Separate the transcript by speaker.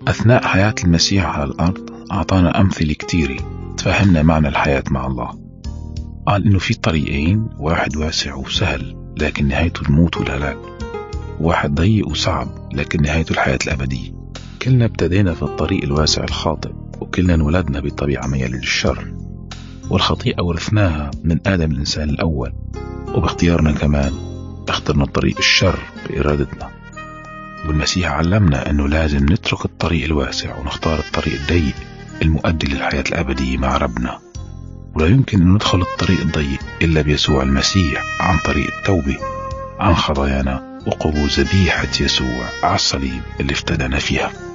Speaker 1: أثناء حياة المسيح على الأرض أعطانا أمثلة كتيرة تفهمنا معنى الحياة مع الله قال إنه في طريقين واحد واسع وسهل لكن نهايته الموت والهلاك واحد ضيق وصعب لكن نهايته الحياة الأبدية كلنا ابتدينا في الطريق الواسع الخاطئ وكلنا انولدنا بطبيعة ميال للشر والخطيئة ورثناها من آدم الإنسان الأول وباختيارنا كمان اخترنا طريق الشر بإرادتنا والمسيح علمنا أنه لازم نترك الطريق الواسع ونختار الطريق الضيق المؤدي للحياة الأبدية مع ربنا ولا يمكن أن ندخل الطريق الضيق إلا بيسوع المسيح عن طريق التوبة عن خطايانا وقبول ذبيحة يسوع على الصليب اللي افتدانا فيها